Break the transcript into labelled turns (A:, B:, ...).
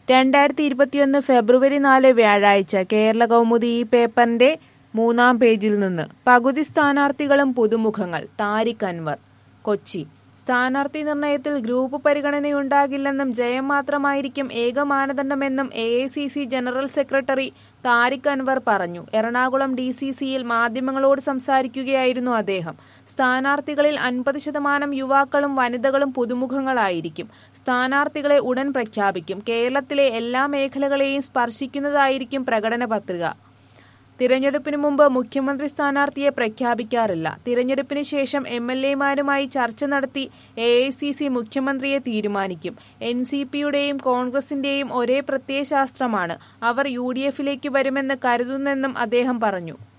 A: രണ്ടായിരത്തി ഇരുപത്തിയൊന്ന് ഫെബ്രുവരി നാല് വ്യാഴാഴ്ച കേരള കൗമുദി ഈ പേപ്പറിന്റെ മൂന്നാം പേജിൽ നിന്ന് പകുതി സ്ഥാനാർത്ഥികളും പുതുമുഖങ്ങൾ താരിഖ് അൻവർ കൊച്ചി സ്ഥാനാർത്ഥി നിർണയത്തിൽ ഗ്രൂപ്പ് പരിഗണനയുണ്ടാകില്ലെന്നും ജയം മാത്രമായിരിക്കും ഏക മാനദണ്ഡമെന്നും A I C C general secretary Tariq Anwar പറഞ്ഞു എറണാകുളം ഡി സി സിയിൽ മാധ്യമങ്ങളോട് സംസാരിക്കുകയായിരുന്നു അദ്ദേഹം സ്ഥാനാർത്ഥികളിൽ അൻപത് ശതമാനം യുവാക്കളും വനിതകളും പുതുമുഖങ്ങളായിരിക്കും സ്ഥാനാർത്ഥികളെ ഉടൻ പ്രഖ്യാപിക്കും കേരളത്തിലെ എല്ലാ മേഖലകളെയും സ്പർശിക്കുന്നതായിരിക്കും പ്രകടന പത്രിക തിരഞ്ഞെടുപ്പിന് മുമ്പ് മുഖ്യമന്ത്രി സ്ഥാനാർത്ഥിയെ പ്രഖ്യാപിക്കാറില്ല തിരഞ്ഞെടുപ്പിന് ശേഷം എം എൽ എമാരുമായി ചർച്ച നടത്തി എ ഐ സി സി മുഖ്യമന്ത്രിയെ തീരുമാനിക്കും എൻ സി പിയുടെയും കോൺഗ്രസിന്റെയും ഒരേ പ്രത്യയശാസ്ത്രമാണ് അവർ യു ഡി എഫിലേക്ക് വരുമെന്ന് കരുതുന്നെന്നും അദ്ദേഹം പറഞ്ഞു